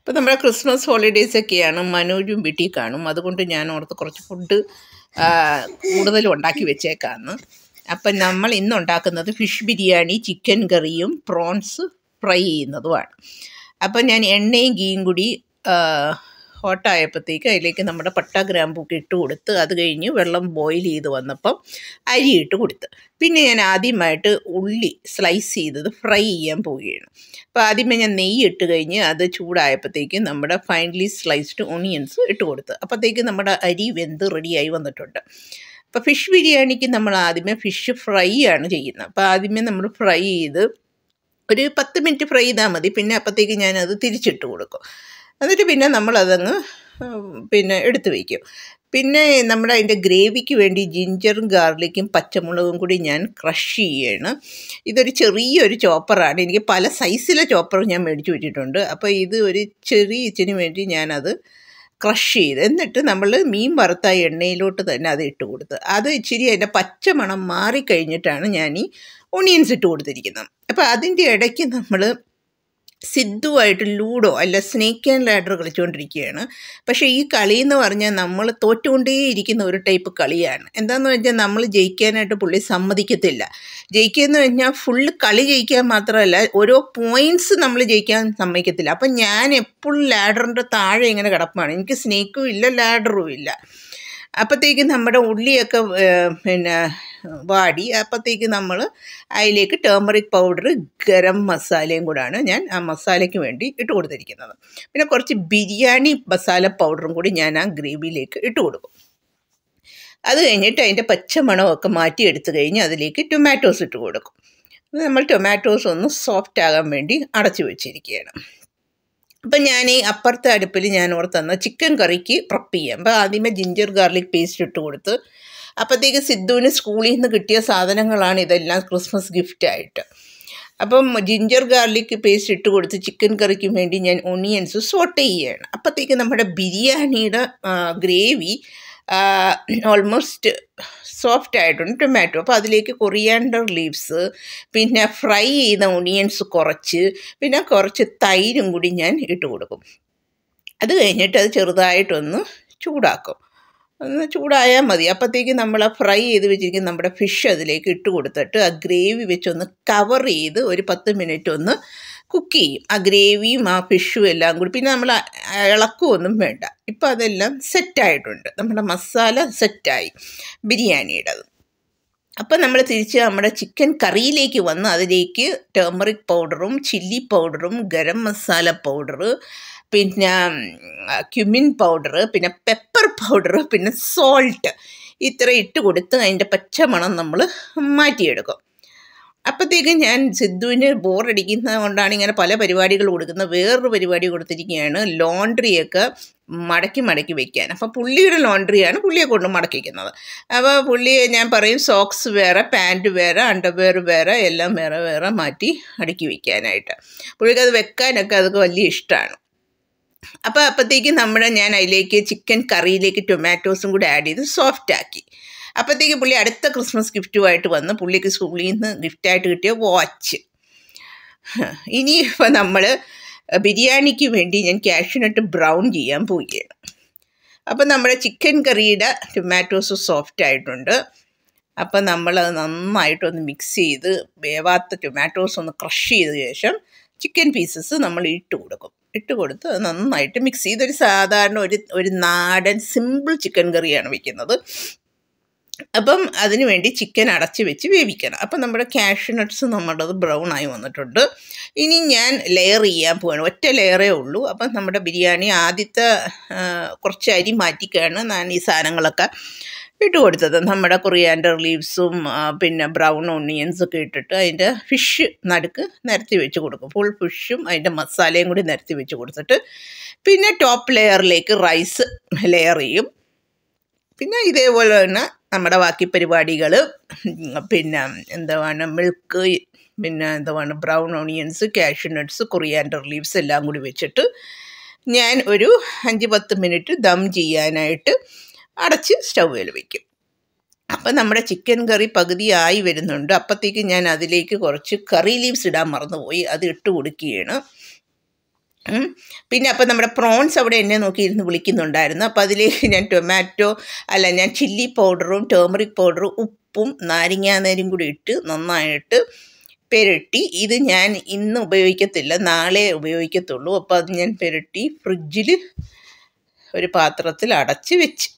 ഇപ്പോൾ നമ്മുടെ Christmas holidays ഒക്കെയാണ് മനോജും വീട്ടിൽ കാണും അതുകൊണ്ട് ഞാൻ ഓർത്ത് കുറച്ച് ഫുഡ് കൂടുതലും ഉണ്ടാക്കി വെച്ചേക്കാന്ന് അപ്പം നമ്മൾ ഇന്ന് ഉണ്ടാക്കുന്നത് ഫിഷ് ബിരിയാണി ചിക്കൻ കറിയും പ്രോൺസ് ഫ്രൈ ചെയ്യുന്നതുമാണ് അപ്പം ഞാൻ എണ്ണയും ഗീയും കൂടി ഹോട്ടായപ്പോഴത്തേക്ക് അതിലേക്ക് നമ്മുടെ പട്ട ഗ്രാമ്പൂക്ക് ഇട്ട് കൊടുത്ത് അത് കഴിഞ്ഞ് വെള്ളം ബോയിൽ ചെയ്ത് വന്നപ്പം അരി ഇട്ട് കൊടുത്ത് പിന്നെ ഞാൻ ആദ്യമായിട്ട് ഉള്ളി സ്ലൈസ് ചെയ്തത് ഫ്രൈ ചെയ്യാൻ പോവുകയാണ് അപ്പോൾ ആദ്യമേ ഞാൻ നെയ്യ് ഇട്ട് കഴിഞ്ഞ് അത് ചൂടായപ്പോഴത്തേക്കും നമ്മുടെ ഫൈനലി സ്ലൈസ്ഡ് ഓണിയൻസ് ഇട്ട് കൊടുത്ത് അപ്പോഴത്തേക്ക് നമ്മുടെ അരി വെന്ത് റെഡിയായി വന്നിട്ടുണ്ട് അപ്പോൾ ഫിഷ് ബിരിയാണിക്ക് നമ്മൾ ആദ്യമേ ഫിഷ് ഫ്രൈ ആണ് ചെയ്യുന്നത് അപ്പോൾ ആദ്യമേ നമ്മൾ ഫ്രൈ ചെയ്ത് ഒരു പത്ത് മിനിറ്റ് ഫ്രൈ ചെയ്താൽ മതി പിന്നെ അപ്പോഴത്തേക്ക് ഞാനത് തിരിച്ചിട്ട് കൊടുക്കും എന്നിട്ട് പിന്നെ നമ്മളതങ്ങ് പിന്നെ എടുത്ത് വയ്ക്കും പിന്നെ നമ്മുടെ അതിൻ്റെ ഗ്രേവിക്ക് വേണ്ടി ജിഞ്ചറും ഗാർലിക്കും പച്ചമുളകും കൂടി ഞാൻ ക്രഷ് ചെയ്യാണ് ഇതൊരു ചെറിയൊരു ചോപ്പറാണ് എനിക്ക് പല സൈസിലെ ചോപ്പർ ഞാൻ മേടിച്ചു വെച്ചിട്ടുണ്ട് അപ്പോൾ ഇത് ഒരു ചെറിയ ഇതിന് വേണ്ടി ഞാനത് ക്രഷ് ചെയ്ത് എന്നിട്ട് നമ്മൾ മീൻ വറുത്ത എണ്ണയിലോട്ട് തന്നെ അത് ഇട്ട് കൊടുത്ത് അത് ഇച്ചിരി അതിൻ്റെ പച്ചമണം മാറിക്കഴിഞ്ഞിട്ടാണ് ഞാൻ ഈ ഒണിയൻസ് ഇട്ട് കൊടുത്തിരിക്കുന്നത് അപ്പോൾ അതിൻ്റെ ഇടയ്ക്ക് നമ്മൾ സിദ്ധുവായിട്ട് ലൂഡോ അല്ല സ്നേക്ക് ആൻഡ് ലാഡർ കളിച്ചുകൊണ്ടിരിക്കുകയാണ് പക്ഷേ ഈ കളി എന്ന് പറഞ്ഞാൽ നമ്മൾ തോറ്റുകൊണ്ടേയിരിക്കുന്ന ഒരു ടൈപ്പ് കളിയാണ് എന്താണെന്ന് വെച്ചാൽ നമ്മൾ ജയിക്കാനായിട്ട് പുള്ളി സമ്മതിക്കത്തില്ല ജയിക്കുകയെന്ന് പറഞ്ഞാൽ ഫുള്ള് കളി ജയിക്കാൻ മാത്രമല്ല ഓരോ പോയിൻറ്റ്സ് നമ്മൾ ജയിക്കാൻ സമ്മതിക്കത്തില്ല അപ്പം ഞാൻ എപ്പോഴും ലാഡറിൻ്റെ താഴെ ഇങ്ങനെ കിടപ്പാണ് എനിക്ക് സ്നേക്കും ഇല്ല ലാഡറും ഇല്ല അപ്പോഴത്തേക്ക് നമ്മുടെ ഉള്ളിയൊക്കെ പിന്നെ വാടി അപ്പോഴത്തേക്ക് നമ്മൾ അതിലേക്ക് ടേമറിക് പൗഡർ ഗരം മസാലയും കൂടാണ് ഞാൻ ആ മസാലയ്ക്ക് വേണ്ടി ഇട്ട് കൊടുത്തിരിക്കുന്നത് പിന്നെ കുറച്ച് ബിരിയാണി മസാല പൗഡറും കൂടി ഞാൻ ആ ഗ്രേവിയിലേക്ക് ഇട്ട് കൊടുക്കും അത് കഴിഞ്ഞിട്ട് അതിൻ്റെ പച്ചമണമൊക്കെ മാറ്റിയെടുത്ത് കഴിഞ്ഞ് അതിലേക്ക് ടൊമാറ്റോസ് ഇട്ട് കൊടുക്കും നമ്മൾ ടൊമാറ്റോസ് ഒന്ന് സോഫ്റ്റ് ആകാൻ വേണ്ടി അടച്ചു വെച്ചിരിക്കുകയാണ് അപ്പം ഞാൻ ഈ അപ്പുറത്തെ അടുപ്പിൽ ഞാൻ ഓർത്തന്ന ചിക്കൻ കറിക്ക് പ്രപ്പ് ചെയ്യാം അപ്പോൾ ആദ്യമേ ജിഞ്ചർ ഗാർലിക് പേസ്റ്റ് ഇട്ട് കൊടുത്ത് അപ്പോഴത്തേക്ക് സിദ്ധുവിന് സ്കൂളിൽ നിന്ന് കിട്ടിയ സാധനങ്ങളാണ് ഇതെല്ലാം ക്രിസ്മസ് ഗിഫ്റ്റായിട്ട് അപ്പം ജിഞ്ചർ ഗാർലിക് പേസ്റ്റ് ഇട്ട് കൊടുത്ത് ചിക്കൻ കറിക്ക് വേണ്ടി ഞാൻ ഒണിയൻസ് സോട്ട് ചെയ്യുകയാണ് അപ്പോഴത്തേക്ക് നമ്മുടെ ബിരിയാണിയുടെ ഗ്രേവി ഓൾമോസ്റ്റ് സോഫ്റ്റ് ആയിട്ടുണ്ട് ടൊമാറ്റോ അപ്പോൾ അതിലേക്ക് കൊറിയാണ്ടർ ലീവ്സ് പിന്നെ ഫ്രൈ ചെയ്ത ഒണിയൻസ് കുറച്ച് പിന്നെ കുറച്ച് തൈരും കൂടി ഞാൻ ഇട്ട് കൊടുക്കും അത് കഴിഞ്ഞിട്ട് അത് ചെറുതായിട്ടൊന്ന് ചൂടാക്കും ഒന്ന് ചൂടായാൽ മതി അപ്പോഴത്തേക്ക് നമ്മൾ ആ ഫ്രൈ ചെയ്ത് വെച്ചിരിക്കുന്ന നമ്മുടെ ഫിഷ് അതിലേക്ക് ഇട്ട് കൊടുത്തിട്ട് ആ ഗ്രേവി വെച്ചൊന്ന് കവർ ചെയ്ത് ഒരു പത്ത് മിനിറ്റ് ഒന്ന് കുക്ക് ചെയ്യും ആ ഗ്രേവിയും ആ ഫിഷും എല്ലാം കൂടി പിന്നെ നമ്മൾ ഇളക്കുമൊന്നും വേണ്ട ഇപ്പോൾ അതെല്ലാം സെറ്റായിട്ടുണ്ട് നമ്മുടെ മസാല സെറ്റായി ബിരിയാണിയുടേത് അപ്പം നമ്മൾ തിരിച്ച് നമ്മുടെ ചിക്കൻ കറിയിലേക്ക് വന്ന് അതിലേക്ക് ടേമറിക് പൗഡറും ചില്ലി പൗഡറും ഗരം മസാല പൗഡർ പിന്നെ ക്യുമിൻ പൗഡർ പിന്നെ പെപ്പർ പൗഡർ പിന്നെ സോൾട്ട് ഇത്ര ഇട്ട് കൊടുത്ത് അതിൻ്റെ പച്ചമണം നമ്മൾ മാറ്റിയെടുക്കും അപ്പോഴത്തേക്ക് ഞാൻ സിദ്ധുവിന് ബോറടിക്കുന്നത് കൊണ്ടാണ് ഇങ്ങനെ പല പരിപാടികൾ കൊടുക്കുന്നത് വേറൊരു പരിപാടി കൊടുത്തിരിക്കുകയാണ് ലോണ്ട്രിയൊക്കെ മടക്കി മടക്കി വെക്കാൻ അപ്പോൾ പുള്ളിയുടെ ലോണ്ട്രിയാണ് പുള്ളിയെ കൊണ്ട് മടക്കിക്കുന്നത് അപ്പോൾ പുള്ളിയെ ഞാൻ പറയും സോക്സ് വേറെ പാൻറ്റ് വേറെ അണ്ടർവെയർ വേറെ എല്ലാം വേറെ വേറെ മാറ്റി അടുക്കി വയ്ക്കാനായിട്ട് പുള്ളിക്ക് അത് വെക്കാനൊക്കെ അതൊക്കെ വലിയ ഇഷ്ടമാണ് അപ്പോൾ അപ്പോഴത്തേക്ക് നമ്മുടെ ഞാൻ അതിലേക്ക് ചിക്കൻ കറിയിലേക്ക് ടൊമാറ്റോസും കൂടി ആഡ് ചെയ്ത് സോഫ്റ്റ് ആക്കി അപ്പോഴത്തേക്ക് പുള്ളി അടുത്ത ക്രിസ്മസ് ഗിഫ്റ്റുമായിട്ട് വന്ന് പുള്ളിക്ക് സ്കൂളിൽ നിന്ന് ഗിഫ്റ്റായിട്ട് കിട്ടിയ വാച്ച് ഇനി ഇപ്പോൾ നമ്മൾ ബിരിയാണിക്ക് വേണ്ടി ഞാൻ കാഷ്യൂനട്ട് ബ്രൗൺ ചെയ്യാൻ പോവുകയാണ് അപ്പം നമ്മുടെ ചിക്കൻ കറിയുടെ ടൊമാറ്റോസ് സോഫ്റ്റ് ആയിട്ടുണ്ട് അപ്പം നമ്മളത് നന്നായിട്ടൊന്ന് മിക്സ് ചെയ്ത് വേവാത്ത ടൊമാറ്റോസ് ഒന്ന് ക്രഷ് ചെയ്ത ശേഷം ചിക്കൻ പീസസ് നമ്മൾ ഇട്ട് കൊടുക്കും ഇട്ട് കൊടുത്ത് നന്നായിട്ട് മിക്സ് ചെയ്ത് ഒരു സാധാരണ ഒരു ഒരു നാടൻ സിമ്പിൾ ചിക്കൻ കറിയാണ് വെക്കുന്നത് അപ്പം അതിന് വേണ്ടി ചിക്കൻ അടച്ച് വെച്ച് വേവിക്കണം അപ്പം നമ്മുടെ കാഷ്യൂ നട്ട്സ് നമ്മുടേത് ബ്രൗൺ ആയി വന്നിട്ടുണ്ട് ഇനി ഞാൻ ലെയർ ചെയ്യാൻ പോവാണ് ഒറ്റ ലെയറേ ഉള്ളൂ അപ്പം നമ്മുടെ ബിരിയാണി ആദ്യത്തെ കുറച്ച് അരി മാറ്റിക്കാണ് ഞാൻ ഈ സാധനങ്ങളൊക്കെ ഇട്ട് കൊടുത്തത് നമ്മുടെ കൊറിയാൻഡർ ലീവ്സും പിന്നെ ബ്രൗൺ ഓണിയൻസ് ഒക്കെ ഇട്ടിട്ട് അതിൻ്റെ ഫിഷ് നടുക്ക് നിരത്തി വെച്ച് കൊടുക്കും ഫുൾ ഫിഷും അതിൻ്റെ മസാലയും കൂടി നിരത്തി വെച്ച് കൊടുത്തിട്ട് പിന്നെ ടോപ്പ് ലെയറിലേക്ക് റൈസ് ലെയർ ചെയ്യും പിന്നെ ഇതേപോലെ തന്നെ നമ്മുടെ ബാക്കി പരിപാടികൾ പിന്നെ എന്താണ് മിൽക്ക് പിന്നെ എന്താണ് brown onions cashew nuts coriander leaves എല്ലാം കൂടി വെച്ചിട്ട് ഞാൻ ഒരു അഞ്ച് പത്ത് മിനിറ്റ് ദം ചെയ്യാനായിട്ട് അടച്ച് സ്റ്റൗവിൽ വയ്ക്കും അപ്പം നമ്മുടെ ചിക്കൻ കറി പകുതിയായി വരുന്നുണ്ട് അപ്പോഴത്തേക്ക് ഞാൻ അതിലേക്ക് കുറച്ച് കറി ലീവ്സ് ഇടാൻ മറന്നുപോയി അത് ഇട്ട് കൊടുക്കുകയാണ് ഉം. പിന്നെ അപ്പം നമ്മുടെ പ്രോൺസ് അവിടെ എന്നെ നോക്കി ഇരുന്ന് വിളിക്കുന്നുണ്ടായിരുന്നു അപ്പോൾ അതിലേക്ക് ഞാൻ ടൊമാറ്റോ അല്ല ഞാൻ ചില്ലി പൗഡറും ടേമറിക് പൗഡറും ഉപ്പും നാരങ്ങാനേരും കൂടി ഇട്ട് നന്നായിട്ട് പെരട്ടി ഇത് ഞാൻ ഇന്ന് ഉപയോഗിക്കത്തില്ല നാളെ ഉപയോഗിക്കത്തുള്ളൂ അപ്പോൾ അത് ഞാൻ പെരട്ടി ഫ്രിഡ്ജിൽ ഒരു പാത്രത്തിൽ അടച്ച് വെച്ച്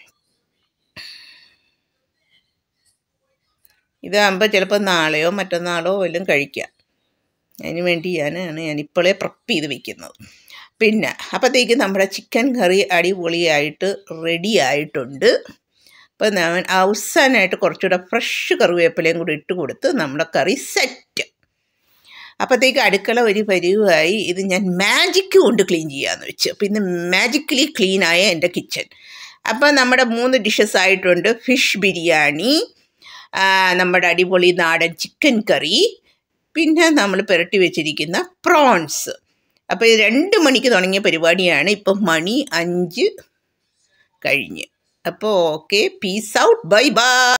ഇതാകുമ്പോൾ ചിലപ്പോൾ നാളെയോ മറ്റന്നാളോ വല്ലതും കഴിക്കാം അതിന് വേണ്ടി ഞാനാണ് ഞാനിപ്പോഴേ പ്രപ്പ് ചെയ്ത് വെക്കുന്നത് പിന്നെ അപ്പോഴത്തേക്ക് നമ്മുടെ ചിക്കൻ കറി അടിപൊളിയായിട്ട് റെഡി ആയിട്ടുണ്ട് അപ്പോൾ ഞാൻ അവസാനമായിട്ട് കുറച്ചുകൂടെ ഫ്രഷ് കറിവേപ്പിലയും കൂടി ഇട്ട് കൊടുത്ത് നമ്മുടെ കറി സെറ്റ് അപ്പോഴത്തേക്ക് അടുക്കള ഒരു പരിവായി ഇത് ഞാൻ മാജിക് കൊണ്ട് ക്ലീൻ ചെയ്യാമെന്ന് വെച്ച് പിന്നെ മാജിക്കലി ക്ലീനായ എൻ്റെ കിച്ചൺ അപ്പോൾ നമ്മുടെ മൂന്ന് ഡിഷസ് ആയിട്ടുണ്ട് ഫിഷ് ബിരിയാണി ആ, നമ്മുടെ അടിപൊളി നാടൻ ചിക്കൻ കറി പിന്നെ നമ്മൾ പുരട്ടി വെച്ചിരിക്കുന്ന പ്രോൺസ് അപ്പോൾ ഇത് രണ്ട് മണിക്ക് തുടങ്ങിയ പരിപാടിയാണ് ഇപ്പം മണി അഞ്ച് കഴിഞ്ഞ് അപ്പോൾ okay peace out bye by